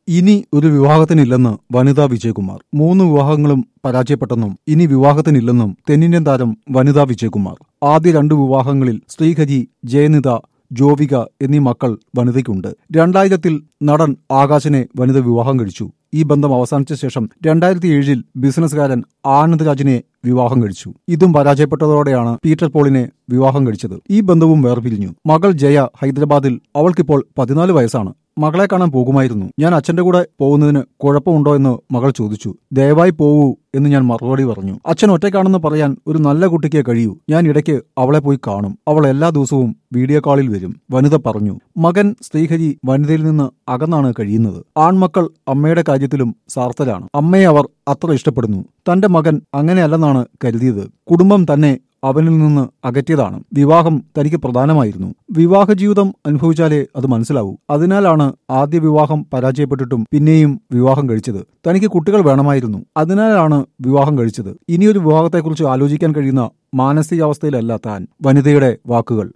ഇനി ഒരു വിവാഹത്തിനില്ലെന്ന് വനിതാ വിജയകുമാർ മൂന്ന് വിവാഹങ്ങളും പരാജയപ്പെട്ടെന്നും ഇനി വിവാഹത്തിനില്ലെന്നും തെന്നിന്ത്യൻ താരം വനിതാ വിജയകുമാർ ആദ്യ രണ്ട് വിവാഹങ്ങളിൽ ശ്രീഹരി ജയനിത ജോവിക എന്നീ മക്കൾ വനിതയ്ക്കുണ്ട് രണ്ടായിരത്തിൽ നടൻ ആകാശിനെ വനിത വിവാഹം കഴിച്ചു ഈ ബന്ധം അവസാനിച്ച ശേഷം രണ്ടായിരത്തി ഏഴിൽ ബിസിനസ്സുകാരൻ ആനന്ദ് രാജിനെ വിവാഹം കഴിച്ചു ഇതും പരാജയപ്പെട്ടതോടെയാണ് പീറ്റർ പോളിനെ വിവാഹം കഴിച്ചത് ഈ ബന്ധവും വേർപിരിഞ്ഞു മകൾ ജയ ഹൈദരാബാദിൽ അവൾക്കിപ്പോൾ പതിനാല് വയസ്സാണ് മകളെ കാണാൻ പോകുമായിരുന്നു ഞാൻ അച്ഛന്റെ കൂടെ പോകുന്നതിന് കുഴപ്പമുണ്ടോ എന്ന് മകൾ ചോദിച്ചു ദയവായി പോവൂ എന്ന് ഞാൻ മറുപടി പറഞ്ഞു അച്ഛൻ ഒറ്റയ്ക്കാണെന്ന് പറയാൻ ഒരു നല്ല കുട്ടിക്ക് കഴിയൂ ഞാൻ ഇടയ്ക്ക് അവളെ പോയി കാണും അവൾ എല്ലാ ദിവസവും വീഡിയോ കോളിൽ വരും വനിത പറഞ്ഞു മകൻ ശ്രീഹരി വനിതയിൽ നിന്ന് അകന്നാണ് കഴിയുന്നത് ആൺമക്കൾ അമ്മയുടെ കാര്യത്തിലും സാർത്ഥരാണ് അമ്മയെ അവർ അത്ര ഇഷ്ടപ്പെടുന്നു തന്റെ മകൻ അങ്ങനെയല്ലെന്നാണ് കരുതിയത് കുടുംബം തന്നെ അവനിൽ നിന്ന് അകറ്റിയതാണ് വിവാഹം തനിക്ക് പ്രധാനമായിരുന്നു വിവാഹ ജീവിതം അനുഭവിച്ചാലേ അത് മനസ്സിലാവൂ അതിനാലാണ് ആദ്യ വിവാഹം പരാജയപ്പെട്ടിട്ടും പിന്നെയും വിവാഹം കഴിച്ചത് തനിക്ക് കുട്ടികൾ വേണമായിരുന്നു അതിനാലാണ് വിവാഹം കഴിച്ചത് ഇനിയൊരു വിവാഹത്തെക്കുറിച്ച് ആലോചിക്കാൻ കഴിയുന്ന മാനസികാവസ്ഥയിലല്ല താൻ വനിതയുടെ വാക്കുകൾ